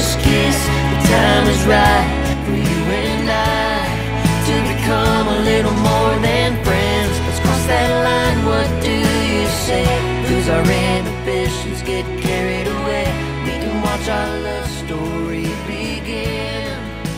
first kiss. The time is right for you and I to become a little more than friends. Let's cross that line. What do you say? Lose our inhibitions, get carried away. We can watch our love story begin.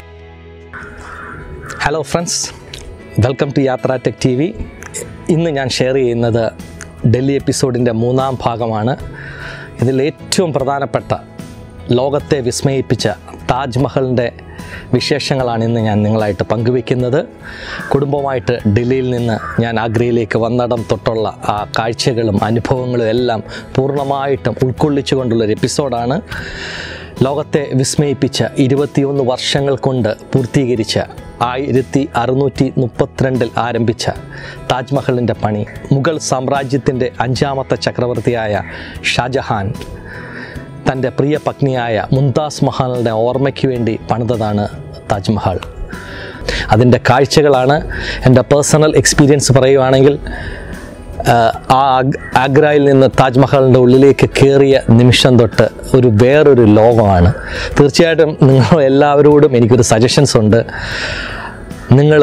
Hello friends welcome to Yathra tech T V ഇന്ന് ഞാൻ share ചെയ്യുന്നത് ഡൽഹി എപ്പിസോഡിൻ്റെ മൂന്നാം ഭാഗമാണ് ഇതിൽ ഏറ്റവും പ്രധാനപ്പെട്ട ലോകത്തെ വിസ്മയിപ്പിച്ച താജ്മഹലിൻ്റെ വിശേഷങ്ങളാണ് ഇന്ന് ഞാൻ നിങ്ങളായിട്ട് പങ്കുവെക്കുന്നത് കുടുംബമായിട്ട് ഡൽഹിയിൽ നിന്ന് ഞാൻ ആഗ്രയിലേക്ക് വന്നിടം തൊട്ടുള്ള ആ കാഴ്ചകളും അനുഭവങ്ങളും എല്ലാം പൂർണ്ണമായിട്ടും ഉൾക്കൊള്ളിച്ചുകൊണ്ടുള്ളൊരു എപ്പിസോഡാണ് ലോകത്തെ വിസ്മയിപ്പിച്ച ഇരുപത്തിയൊന്ന് വർഷങ്ങൾ കൊണ്ട് പൂർത്തീകരിച്ച ആയിരത്തി അറുന്നൂറ്റി മുപ്പത്തിരണ്ടിൽ ആരംഭിച്ച താജ്മഹലിൻ്റെ പണി മുഗൾ സാമ്രാജ്യത്തിൻ്റെ അഞ്ചാമത്തെ ചക്രവർത്തിയായ ഷാജഹാൻ തൻ്റെ പ്രിയ പത്നിയായ മുംതാസ് മഹാലിൻ്റെ ഓർമ്മയ്ക്ക് വേണ്ടി പണിതതാണ് താജ്മഹൽ അതിൻ്റെ കാഴ്ചകളാണ് എൻ്റെ പേഴ്സണൽ എക്സ്പീരിയൻസ് പറയുവാണെങ്കിൽ ആഹ്, ആ ആഗ്- ആഗ്രയിൽ നിന്ന് താജ്മഹലിൻ്റെ ഉള്ളിലേക്ക് കയറിയ നിമിഷം തൊട്ട് ഒരു വേറൊരു ലോകമാണ് തീർച്ചയായിട്ടും നിങ്ങൾ എല്ലാവരോടും എനിക്കൊരു സജഷൻസ് ഉണ്ട് നിങ്ങൾ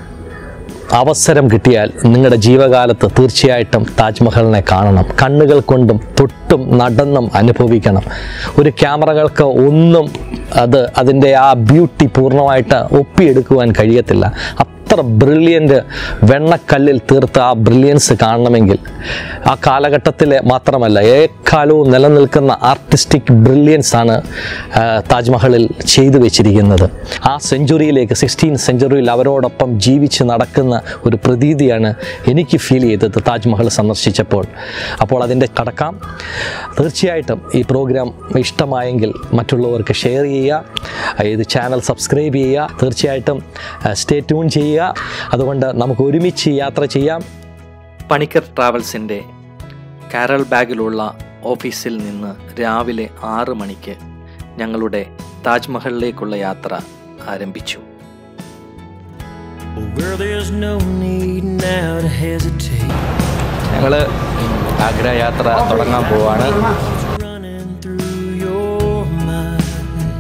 അവസരം കിട്ടിയാൽ നിങ്ങളുടെ ജീവകാലത്ത് തീർച്ചയായിട്ടും താജ്മഹലിനെ കാണണം കണ്ണുകൾ കൊണ്ടും തൊട്ടും നടന്നും അനുഭവിക്കണം ഒരു ക്യാമറകൾക്ക് ഒന്നും അത് അതിൻ്റെ ആ ബ്യൂട്ടി പൂർണ്ണമായിട്ട് ഒപ്പിയെടുക്കുവാൻ കഴിയത്തില്ല അത്ര ബ്രില്യൻ്റ് വെണ്ണക്കല്ലിൽ തീർത്ത ആ ബ്രില്യൻസ് കാണണമെങ്കിൽ ആ കാലഘട്ടത്തിലെ മാത്രമല്ല ഏക്കാലവും നിലനിൽക്കുന്ന ആർട്ടിസ്റ്റിക് ബ്രില്യൻസ് ആണ് ആ, താജ്മഹലിൽ ചെയ്തു വെച്ചിരിക്കുന്നത് ആ സെഞ്ചുറിയിലേക്ക് സിക്സ്റ്റീൻ സെഞ്ചുറിയിൽ അവരോടൊപ്പം ജീവിച്ച് നടക്കുന്ന ഒരു പ്രതീതിയാണ് എനിക്ക് ഫീൽ ചെയ്തത് താജ്മഹൽ സന്ദർശിച്ചപ്പോൾ അപ്പോൾ അതിൻ്റെ കടക്കാം തീർച്ചയായിട്ടും ഈ പ്രോഗ്രാം ഇഷ്ടമായെങ്കിൽ മറ്റുള്ളവർക്ക് ഷെയർ ചെയ്യുക ഇത് ചാനൽ സബ്സ്ക്രൈബ് ചെയ്യുക തീർച്ചയായിട്ടും സ്റ്റേ ട്യൂൺ ചെയ്യുക അതുകൊണ്ട് നമുക്ക് ഒരുമിച്ച് യാത്ര ചെയ്യാം പണിക്കർ ട്രാവൽസിൻ്റെ കാരൽ ബാഗിലുള്ള ഓഫീസിൽ നിന്ന് രാവിലെ ആറ് മണിക്ക് ഞങ്ങളുടെ താജ്മഹലിലേക്കുള്ള യാത്ര ആരംഭിച്ചു Where there's no need now to hesitate. ഞങ്ങൾ ആഗ്ര യാത്ര തുടങ്ങാൻ പോവാണ് running through your mind.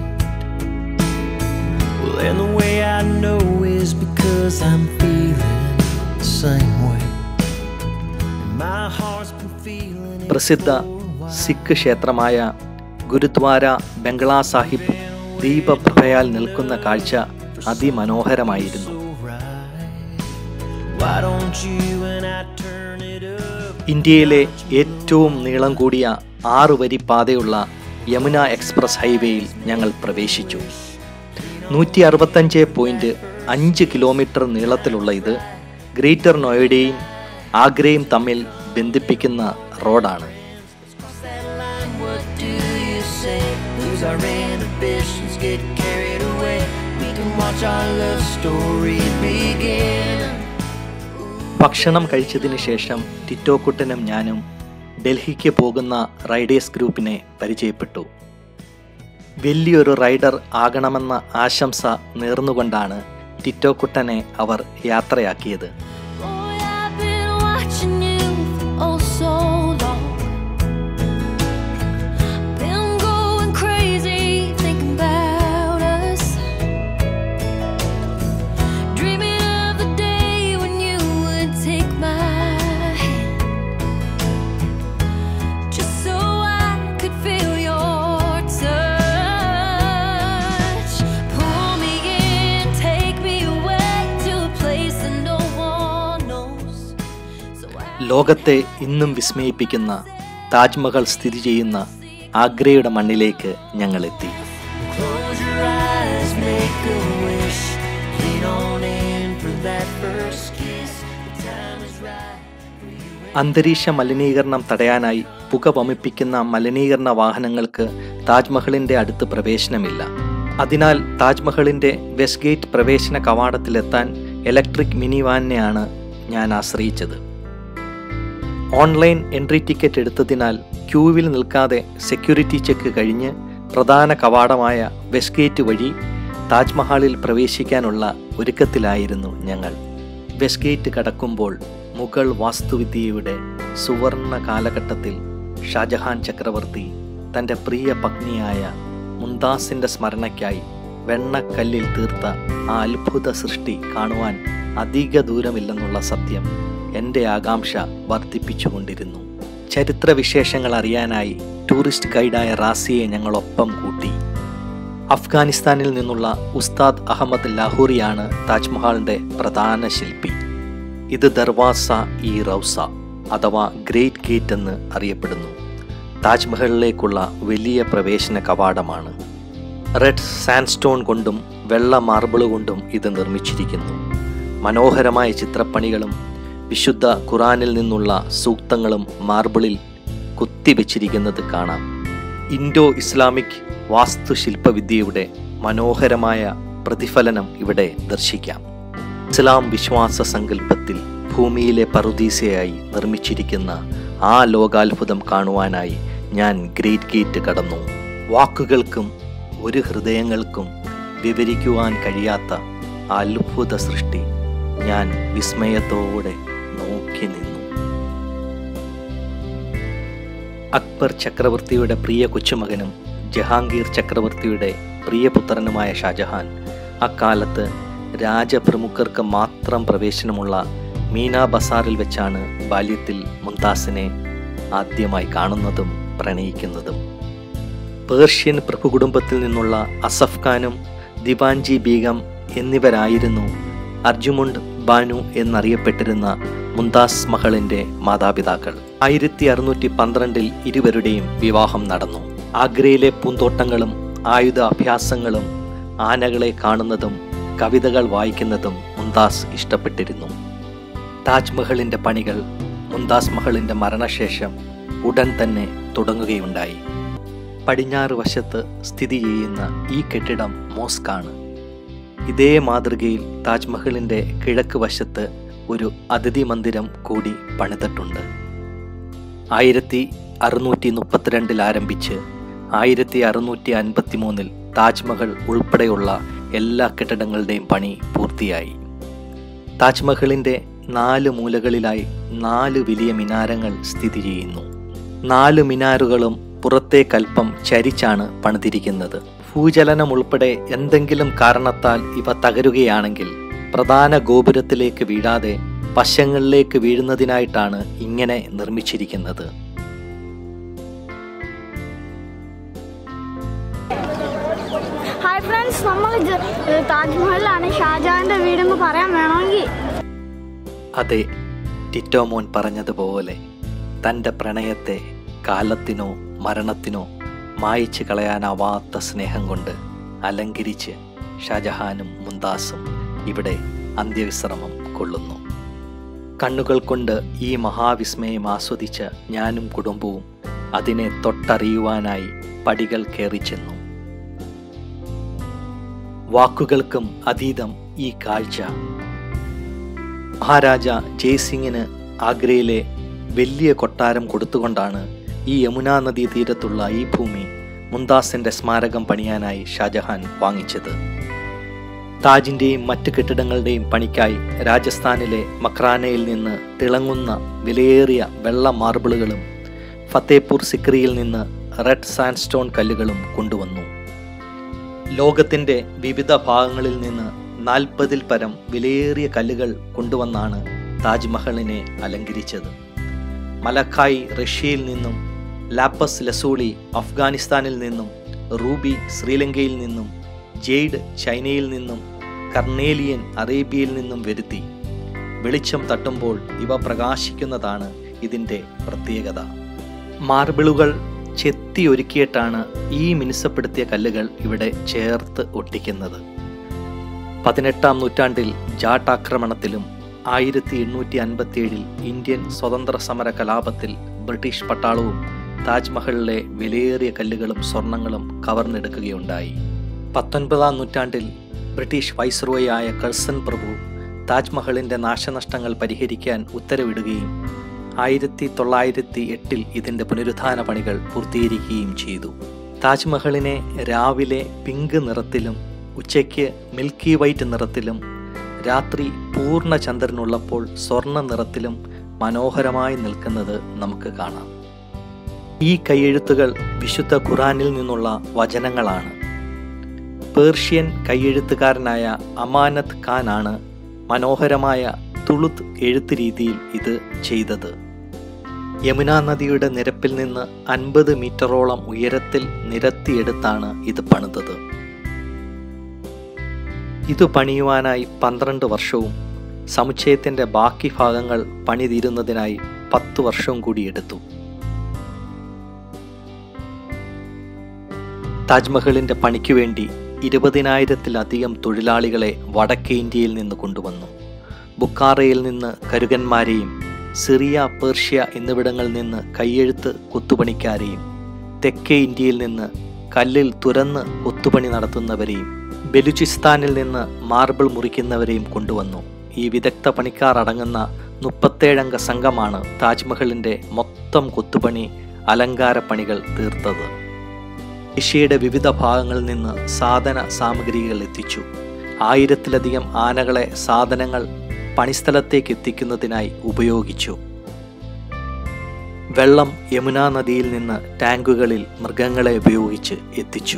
Well, and the way I know is because I'm feeling the same way. And my heart's been feeling it പ്രസിദ്ധ സിഖ് ക്ഷേത്രമായ ഗുരുദ്വാര ബംഗ്ലാ സാഹിബ് ദീപപ്രഭയാൽ നിൽക്കുന്ന കാഴ്ച അതിമനോഹരമായിരുന്നു so right. Why don't you and I turn it up? ഇന്ത്യയിലെ ഏറ്റവും നീളം കൂടിയ ആറ് വരി പാതയുള്ള Yamuna express ഹൈവേയിൽ ഞങ്ങൾ പ്രവേശിച്ചു നൂറ്റി അറുപത്തഞ്ച് പോയിൻറ്റ് അഞ്ച് കിലോമീറ്റർ നീളത്തിലുള്ള ഇത് ഗ്രേറ്റർ നോയിഡയും ആഗ്രയും തമ്മിൽ ബന്ധിപ്പിക്കുന്ന റോഡാണ് Cross that line, what do you say? Lose our inhibitions, get carried away. We can watch our love story begin. ഭക്ഷണം കഴിച്ചതിന് ശേഷം ടിറ്റോക്കുട്ടനും ഞാനും ഡൽഹിക്ക് പോകുന്ന റൈഡേഴ്സ് ഗ്രൂപ്പിനെ പരിചയപ്പെട്ടു വലിയൊരു റൈഡർ ആകണമെന്ന ആശംസ നേർന്നുകൊണ്ടാണ് ടിറ്റോക്കുട്ടനെ അവർ യാത്രയാക്കിയത് Boy, I've been watching you for oh so long. Been going crazy thinking about us. Dreaming of the day when you would take my hand. Just so I could feel your touch. Pull me in, take me away to a place that no one knows. So I ലോകത്തെ ഇന്നും വിസ്മയിപ്പിക്കുന്ന താജ്മഹൽ സ്ഥിതി ചെയ്യുന്ന ആഗ്രയുടെ മണ്ണിലേക്ക് ഞങ്ങളെത്തി Close your eyes, make a wish. Lean on in for that first kiss. The time is right for you and അന്തരീക്ഷ മലിനീകരണം തടയാനായി പുക വമിപ്പിക്കുന്ന മലിനീകരണ വാഹനങ്ങൾക്ക് താജ്മഹലിന്റെ അടുത്ത് പ്രവേശനമില്ല അതിനാൽ താജ്മഹലിന്റെ വെസ്റ്റ് ഗേറ്റ് പ്രവേശന കവാടത്തിലെത്താൻ ഇലക്ട്രിക് മിനി വാനിനെയാണ് ഞാൻ ആശ്രയിച്ചത് ഓൺലൈൻ എൻട്രി ടിക്കറ്റ് എടുത്തതിനാൽ ക്യൂവിൽ നിൽക്കാതെ സെക്യൂരിറ്റി ചെക്ക് കഴിഞ്ഞ് പ്രധാന കവാടമായ വെസ്റ്റ് ഗേറ്റ് വഴി താജ്മഹാളിൽ പ്രവേശിക്കാനുള്ള ഒരുക്കത്തിലായിരുന്നു ഞങ്ങൾ വെസ്റ്റ് ഗേറ്റ് കടക്കുമ്പോൾ മുഗൾ വാസ്തുവിദ്യയുടെ സുവർണ കാലഘട്ടത്തിൽ ഷാജഹാൻ ചക്രവർത്തി തൻ്റെ പ്രിയ പത്നിയായ മുന്താസിൻ്റെ സ്മരണയ്ക്കായി വെണ്ണക്കല്ലിൽ തീർത്ത ആ അത്ഭുത സൃഷ്ടി കാണുവാൻ അധിക ദൂരമില്ലെന്നുള്ള സത്യം എൻ്റെ ആകാംക്ഷ വർദ്ധിപ്പിച്ചുകൊണ്ടിരുന്നു ചരിത്രവിശേഷങ്ങൾ അറിയാനായി ടൂറിസ്റ്റ് ഗൈഡായ റാസിയെ ഞങ്ങളൊപ്പം കൂട്ടി അഫ്ഗാനിസ്ഥാനിൽ നിന്നുള്ള ഉസ്താദ് അഹമ്മദ് ലാഹോറിയാണ് താജ്മഹലിൻ്റെ പ്രധാന ശില്പി ഇത് ദർവാസ ഇ റൗസ അഥവാ ഗ്രേറ്റ് ഗേറ്റ് എന്ന് അറിയപ്പെടുന്നു താജ്മഹലിലേക്കുള്ള വലിയ പ്രവേശന കവാടമാണ് റെഡ് സാൻഡ്സ്റ്റോൺ കൊണ്ടും വെള്ള മാർബിൾ കൊണ്ടും ഇത് നിർമ്മിച്ചിരിക്കുന്നു മനോഹരമായ ചിത്രപ്പണികളും വിശുദ്ധ ഖുറാനിൽ നിന്നുള്ള സൂക്തങ്ങളും മാർബിളിൽ കുത്തിവെച്ചിരിക്കുന്നത് കാണാം ഇൻഡോ ഇസ്ലാമിക് വാസ്തുശില്പവിദ്യയുടെ മനോഹരമായ പ്രതിഫലനം ഇവിടെ ദർശിക്കാം ഇസ്ലാം വിശ്വാസ സങ്കല്പത്തിൽ ഭൂമിയിലെ പറുദീസയായി നിർമ്മിച്ചിരിക്കുന്ന ആ ലോകാത്ഭുതം കാണുവാനായി ഞാൻ ഗ്രേറ്റ് ഗേറ്റ് കടന്നു വാക്കുകൾക്കും ഒരു ഹൃദയങ്ങൾക്കും വിവരിക്കുവാൻ കഴിയാത്ത ആ അത്ഭുത സൃഷ്ടി ഞാൻ വിസ്മയത്തോടെ നോക്കി നിന്നു അക്ബർ ചക്രവർത്തിയുടെ പ്രിയ കൊച്ചുമകനും ജഹാംഗീർ ചക്രവർത്തിയുടെ പ്രിയപുത്രനുമായ ഷാജഹാൻ അക്കാലത്ത് രാജപ്രമുഖർക്ക് മാത്രം പ്രവേശനമുള്ള മീന ബസാറിൽ വെച്ചാണ് ബാല്യത്തിൽ മുംതാസിനെ ആദ്യമായി കാണുന്നതും പ്രണയിക്കുന്നതും പേർഷ്യൻ പ്രഭുകുടുംബത്തിൽ നിന്നുള്ള അസഫ് ഖാനും ദിവാൻജി ബീഗം എന്നിവരായിരുന്നു അർജുമുണ്ട് ബാനു എന്നറിയപ്പെട്ടിരുന്ന മുന്താസ് മഹളിന്റെ മാതാപിതാക്കൾ ആയിരത്തി അറുന്നൂറ്റി പന്ത്രണ്ടിൽ ഇരുവരുടെയും വിവാഹം നടന്നു ആഗ്രയിലെ പൂന്തോട്ടങ്ങളും ആയുധ അഭ്യാസങ്ങളും ആനകളെ കാണുന്നതും കവിതകൾ വായിക്കുന്നതും മുന്താസ് ഇഷ്ടപ്പെട്ടിരുന്നു താജ്മഹലിന്റെ പണികൾ മുന്താസ് മഹളിന്റെ മരണശേഷം ഉടൻ തന്നെ തുടങ്ങുകയുണ്ടായി പടിഞ്ഞാറ് വശത്ത് സ്ഥിതി ചെയ്യുന്ന ഈ കെട്ടിടം മോസ്കാണ് ഇതേ മാതൃകയിൽ താജ്മഹലിന്റെ കിഴക്ക് വശത്ത് ഒരു അതിഥി മന്ദിരം കൂടി പണിതിട്ടുണ്ട് ആയിരത്തി അറുന്നൂറ്റി മുപ്പത്തിരണ്ടിൽ ആരംഭിച്ച് ആയിരത്തി അറുന്നൂറ്റി അൻപത്തി മൂന്നിൽ താജ്മഹൽ ഉൾപ്പെടെയുള്ള എല്ലാ കെട്ടിടങ്ങളുടെയും പണി പൂർത്തിയായി താജ്മഹലിന്റെ നാല് മൂലകളിലായി നാല് വലിയ മിനാരങ്ങൾ സ്ഥിതി ചെയ്യുന്നു നാല് മിനാറുകളും പുറത്തെ കൽപ്പം ചരിച്ചാണ് പണിതിരിക്കുന്നത് ഭൂചലനം ഉൾപ്പെടെ എന്തെങ്കിലും കാരണത്താൽ ഇവ തകരുകയാണെങ്കിൽ പ്രധാന ഗോപുരത്തിലേക്ക് വീഴാതെ വശങ്ങളിലേക്ക് വീഴുന്നതിനായിട്ടാണ് ഇങ്ങനെ നിർമ്മിച്ചിരിക്കുന്നത് ഹായ് ഫ്രണ്ട്സ് നമ്മൾ ഇത് താജ്മഹലാണ് ഷാജഹാന്റെ വീടെന്ന് പറയാൻ വേണമെങ്കിൽ അതെ ടിറ്റോമോൻ പറഞ്ഞതുപോലെ തൻ്റെ പ്രണയത്തെ കാലത്തിനോ മരണത്തിനോ മായിച്ചു കളയാനാവാത്ത സ്നേഹം കൊണ്ട് അലങ്കരിച്ച് ഷാജഹാനും മുന്താസും ഇവിടെ അന്ത്യവിശ്രമം കൊള്ളുന്നു കണ്ണുകൾ കൊണ്ട് ഈ മഹാവിസ്മയം ആസ്വദിച്ച ഞാനും കുടുംബവും അതിനെ തൊട്ടറിയുവാനായി പടികൾ കയറി ചെന്നു വാക്കുകൾക്കും അതീതം ഈ കാഴ്ച മഹാരാജ ജയ്സിംഗിന് ആഗ്രയിലെ വലിയ കൊട്ടാരം കൊടുത്തുകൊണ്ടാണ് ഈ യമുനാ നദീ തീരത്തുള്ള ഈ ഭൂമി മുന്താസിന്റെ സ്മാരകം പണിയാനായി ഷാജഹാൻ വാങ്ങിച്ചത് താജിന്റെയും മറ്റ് കെട്ടിടങ്ങളുടെയും പണിക്കായി രാജസ്ഥാനിലെ മക്രാനയിൽ നിന്ന് തിളങ്ങുന്ന വിലയേറിയ വെള്ള മാർബിളുകളും ഫത്തേപൂർ സിക്രിയിൽ നിന്ന് റെഡ് സാൻഡ്സ്റ്റോൺ കല്ലുകളും കൊണ്ടുവന്നു ലോകത്തിന്റെ വിവിധ ഭാഗങ്ങളിൽ നിന്ന് നാൽപ്പതിൽ പരം വിലയേറിയ കല്ലുകൾ കൊണ്ടുവന്നാണ് താജ്മഹലിനെ അലങ്കരിച്ചത് മലക്കായി റഷ്യയിൽ നിന്നും ലാപ്പസ് ലസൂളി അഫ്ഗാനിസ്ഥാനിൽ നിന്നും റൂബി ശ്രീലങ്കയിൽ നിന്നും ജെയ്ഡ് ചൈനയിൽ നിന്നും കർണേലിയൻ അറേബ്യയിൽ നിന്നും വരുത്തി വെളിച്ചം തട്ടുമ്പോൾ ഇവ പ്രകാശിക്കുന്നതാണ് ഇതിൻ്റെ പ്രത്യേകത മാർബിളുകൾ ചെത്തി ഒരുക്കിയിട്ടാണ് ഈ മിനുസപ്പെടുത്തിയ കല്ലുകൾ ഇവിടെ ചേർത്ത് ഒട്ടിക്കുന്നത് പതിനെട്ടാം നൂറ്റാണ്ടിൽ ജാട്ട് ആക്രമണത്തിലും ആയിരത്തി എണ്ണൂറ്റി അൻപത്തിയേഴിൽ ഇന്ത്യൻ സ്വതന്ത്ര സമര കലാപത്തിൽ ബ്രിട്ടീഷ് പട്ടാളവും താജ്മഹലിലെ വിലയേറിയ കല്ലുകളും സ്വർണങ്ങളും കവർന്നെടുക്കുകയുണ്ടായി പത്തൊൻപതാം നൂറ്റാണ്ടിൽ ബ്രിട്ടീഷ് വൈസ്രോയി ആയ കഴ്സൺ പ്രഭു താജ്മഹലിന്റെ നാശനഷ്ടങ്ങൾ പരിഹരിക്കാൻ ഉത്തരവിടുകയും ആയിരത്തി തൊള്ളായിരത്തി എട്ടിൽ ഇതിന്റെ പുനരുദ്ധാന പണികൾ പൂർത്തീകരിക്കുകയും ചെയ്തു താജ്മഹലിനെ രാവിലെ പിങ്ക് നിറത്തിലും ഉച്ചയ്ക്ക് മിൽക്കി വൈറ്റ് നിറത്തിലും രാത്രി പൂർണ്ണ ചന്ദ്രനുള്ളപ്പോൾ സ്വർണ്ണ നിറത്തിലും മനോഹരമായി നിൽക്കുന്നത് നമുക്ക് കാണാം ഈ കൈയെഴുത്തുകൾ വിശുദ്ധ ഖുറാനിൽ നിന്നുള്ള വചനങ്ങളാണ് പേർഷ്യൻ കൈയെഴുത്തുകാരനായ അമാനത്ത് ഖാൻ ആണ് മനോഹരമായ തുളുത്ത് എഴുത്ത് രീതിയിൽ ഇത് ചെയ്തത് യമുന നദിയുടെ നിരപ്പിൽ നിന്ന് അൻപത് മീറ്ററോളം ഉയരത്തിൽ നിരത്തിയെടുത്താണ് ഇത് പണിതത് ഇത് പണിയുവാനായി പന്ത്രണ്ട് വർഷവും സമുച്ചയത്തിന്റെ ബാക്കി ഭാഗങ്ങൾ പണിതീരുന്നതിനായി പത്ത് വർഷവും കൂടി എടുത്തു താജ്മഹലിന്റെ പണിക്ക് വേണ്ടി ഇരുപതിനായിരത്തിലധികം തൊഴിലാളികളെ വടക്കേ ഇന്ത്യയിൽ നിന്ന് കൊണ്ടുവന്നു ബുക്കാറയിൽ നിന്ന് കരുകന്മാരെയും സിറിയ പേർഷ്യ എന്നിവിടങ്ങളിൽ നിന്ന് കൈയെഴുത്ത് കൊത്തുപണിക്കാരെയും തെക്കേ ഇന്ത്യയിൽ നിന്ന് കല്ലിൽ തുരന്ന് കൊത്തുപണി നടത്തുന്നവരെയും ബലൂചിസ്ഥാനിൽ നിന്ന് മാർബിൾ മുറിക്കുന്നവരെയും കൊണ്ടുവന്നു ഈ വിദഗ്ധ പണിക്കാർ അടങ്ങുന്ന മുപ്പത്തേഴംഗ സംഘമാണ് താജ്മഹലിന്റെ മൊത്തം കൊത്തുപണി അലങ്കാര പണികൾ തീർത്തത് ഏഷ്യയുടെ വിവിധ ഭാഗങ്ങളിൽ നിന്ന് സാധന സാമഗ്രികൾ എത്തിച്ചു ആയിരത്തിലധികം ആനകളെ സാധനങ്ങൾ പണിസ്ഥലത്തേക്ക് എത്തിക്കുന്നതിനായി ഉപയോഗിച്ചു വെള്ളം യമുന നദിയിൽ നിന്ന് ടാങ്കുകളിൽ മൃഗങ്ങളെ ഉപയോഗിച്ച് എത്തിച്ചു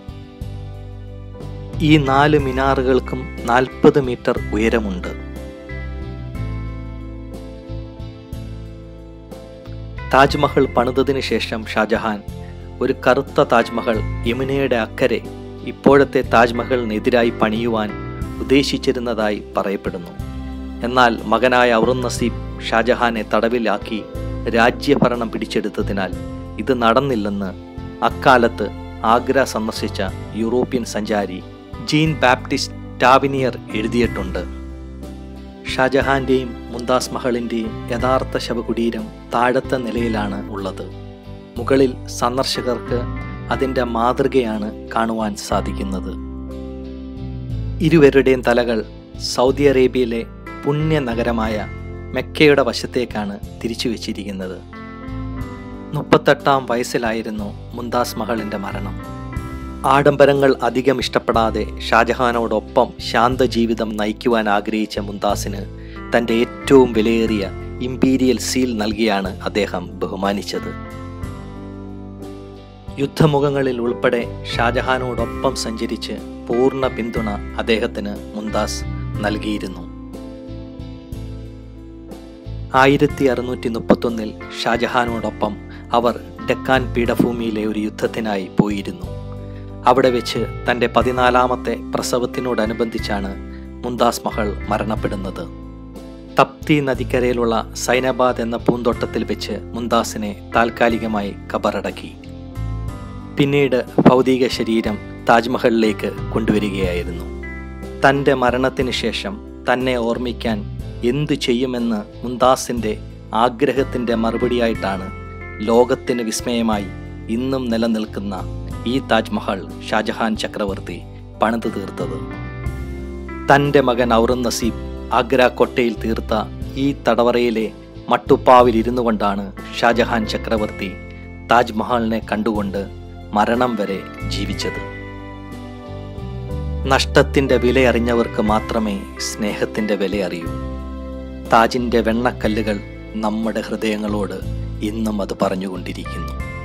ഈ നാല് മിനാറുകൾക്കും നാൽപ്പത് മീറ്റർ ഉയരമുണ്ട് താജ്മഹൽ പണിതതിനു ശേഷം ഷാജഹാൻ ഒരു കറുത്ത താജ്മഹൽ യമുനയുടെ അക്കരെ ഇപ്പോഴത്തെ താജ്മഹലിനെതിരായി പണിയുവാൻ ഉദ്ദേശിച്ചിരുന്നതായി പറയപ്പെടുന്നു എന്നാൽ മകനായ ഔറൻ നസീബ് ഷാജഹാനെ തടവിലാക്കി രാജ്യഭരണം പിടിച്ചെടുത്തതിനാൽ ഇത് നടന്നില്ലെന്ന് അക്കാലത്ത് ആഗ്ര സന്ദർശിച്ച യൂറോപ്യൻ സഞ്ചാരി ജീൻ ബാപ്റ്റിസ്റ്റ് ടാവിനിയർ എഴുതിയിട്ടുണ്ട് ഷാജഹാന്റെയും മുംതാസ് മഹളിന്റെയും യഥാർത്ഥ ശവകുടീരം താഴത്തെ നിലയിലാണ് ഉള്ളത് മുകളിൽ സന്ദർശകർക്ക് അതിൻ്റെ മാതൃകയാണ് കാണുവാൻ സാധിക്കുന്നത് ഇരുവരുടെയും തലകൾ സൗദി അറേബ്യയിലെ പുണ്യ നഗരമായ മെക്കയുടെ വശത്തേക്കാണ് തിരിച്ചു വച്ചിരിക്കുന്നത് മുപ്പത്തെട്ടാം വയസ്സിലായിരുന്നു മുംതാസ് മഹളിൻ്റെ മരണം ആഡംബരങ്ങൾ അധികം ഇഷ്ടപ്പെടാതെ ഷാജഹാനോടൊപ്പം ശാന്ത ജീവിതം നയിക്കുവാൻ ആഗ്രഹിച്ച മുംതാസിന് തൻ്റെ ഏറ്റവും വിലയേറിയ ഇമ്പീരിയൽ സീൽ നൽകിയാണ് അദ്ദേഹം ബഹുമാനിച്ചത് യുദ്ധമുഖങ്ങളിൽ ഉൾപ്പെടെ ഷാജഹാനോടൊപ്പം സഞ്ചരിച്ച് പൂർണ്ണ പിന്തുണ അദ്ദേഹത്തിന് മുംതാസ് നൽകിയിരുന്നു ആയിരത്തി അറുന്നൂറ്റി മുപ്പത്തൊന്നിൽ ഷാജഹാനോടൊപ്പം അവർ ഡെക്കാൻ പീഠഭൂമിയിലെ ഒരു യുദ്ധത്തിനായി പോയിരുന്നു അവിടെ വെച്ച് തൻ്റെ പതിനാലാമത്തെ പ്രസവത്തിനോടനുബന്ധിച്ചാണ് മുംതാസ് മഹൾ മരണപ്പെടുന്നത് തപ്തി നദിക്കരയിലുള്ള സൈനബാദ് എന്ന പൂന്തോട്ടത്തിൽ വെച്ച് മുംതാസിനെ താൽക്കാലികമായി കബറടക്കി പിന്നീട് ഭൗതിക ശരീരം താജ്മഹലിലേക്ക് കൊണ്ടുവരികയായിരുന്നു തൻ്റെ മരണത്തിന് ശേഷം തന്നെ ഓർമ്മിക്കാൻ എന്തു ചെയ്യുമെന്ന് മുംതാസിൻ്റെ ആഗ്രഹത്തിൻ്റെ മറുപടിയായിട്ടാണ് ലോകത്തിന് വിസ്മയമായി ഇന്നും നിലനിൽക്കുന്ന ഈ താജ്മഹൽ ഷാജഹാൻ ചക്രവർത്തി പണിതു തീർത്തത് തൻ്റെ മകൻ ഔറൻ നസീബ് ആഗ്ര കൊട്ടയിൽ തീർത്ത ഈ തടവറയിലെ മട്ടുപ്പാവിൽ ഇരുന്നു കൊണ്ടാണ് ഷാജഹാൻ ചക്രവർത്തി താജ്മഹലിനെ കണ്ടുകൊണ്ട് മരണം വരെ ജീവിച്ചത് നഷ്ടത്തിൻ്റെ വില അറിഞ്ഞവർക്ക് മാത്രമേ സ്നേഹത്തിൻ്റെ വില അറിയൂ താജിൻ്റെ വെണ്ണക്കല്ലുകൾ നമ്മുടെ ഹൃദയങ്ങളോട് ഇന്നും അത് പറഞ്ഞുകൊണ്ടിരിക്കുന്നു